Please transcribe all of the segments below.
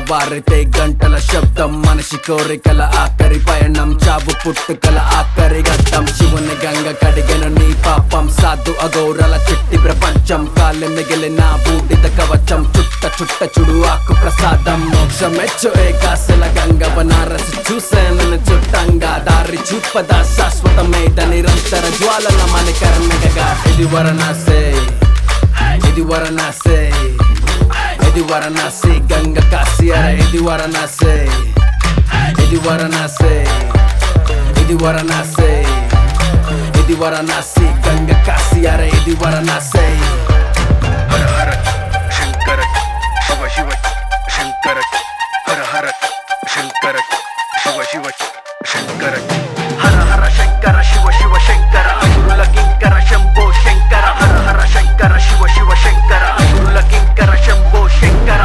తెల్లవారితే గంటల శబ్దం మనిషి కోరికల ఆఖరి పయనం చావు పుట్టుకల ఆఖరి ఘట్టం శివుని గంగ కడిగిన నీ పాపం సాధు అగౌరల చిట్టి ప్రపంచం కాలి మిగిలిన బూడిద కవచం చుట్ట చుట్ట చుడు ఆకు ప్రసాదం మోక్షమెచ్చు ఏకాశల గంగ బనారసి చూసానని చుట్టంగా దారి చూపద శాశ్వతమైద నిరంతర జ్వాలల మణికర్ణగా ఇది వరణాసే ఇది వరణాసే ఇది వరణాసి గంగ కాశీ అర ఇది వరణాసే ఇది వరణాసే ఇది వరణాసే ఇది వరణాసి గంగ కాశీ అర ఇది వరణాసే హర హర శంకర శివ శివ శంకర హర హర శంకర శివ శివ శంకర హర హర శంకర శివ శివ శంకర అసురుల కింకర శంభో శంకర హర హర శంకర శివ శివ శంకర అసురుల కింకర శంభో శంకర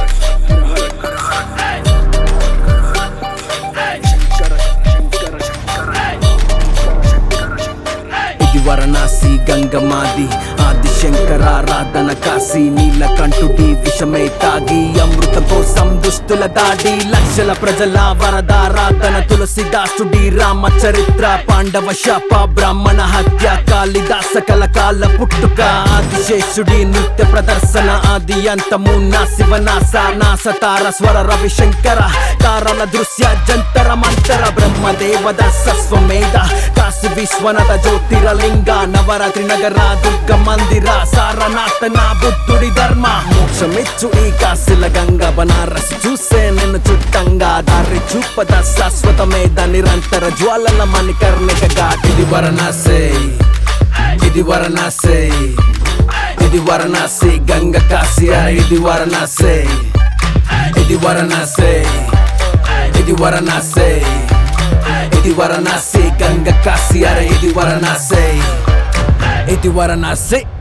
ఇది వరణాసి గంగమాది ఆది శంకరారాధన కాశీ నీలకంఠుడి విషమే తాగి అమృతం కోసం దుస్తుల దాడి లక్షల ప్రజల వరదారాధన తులసిదాసుడి రామచరిత్ర పాండవ శాప బ్రాహ్మణ హత్య కాళిదాస కలకాల పుట్టుక ఆదిశేషుడి నృత్య ప్రదర్శన ఆది అంతము నా శివనాస నాస తార స్వర రవిశంకర కారణ దృశ్య జంతర మంతర బ్రహ్మదేవద సస్వమేధ కాశీ విశ్వనద జ్యోతిరలింగ నవరాత్రి నగర దుర్గ మందిర సారనాథ నా బుద్ధుడి ధర్మ మోక్షమిచ్చు ఈ కాశీల గంగ బనారసి చూసే నిన్ను చుట్టంగా దారి చూపద శాశ్వతమేద నిరంతర జ్వాలల మణికర్ణికగా ఇది వరణాసే ఇది వరణాసే ఇది వరణాసి గంగ కాశీ అరే ఇది వరణాసే ఇది వరణాసే ఇది వరణాసే ఇది వరణాసి గంగ కాశీ అరే ఇది వరణాసే ఇది వరణాసి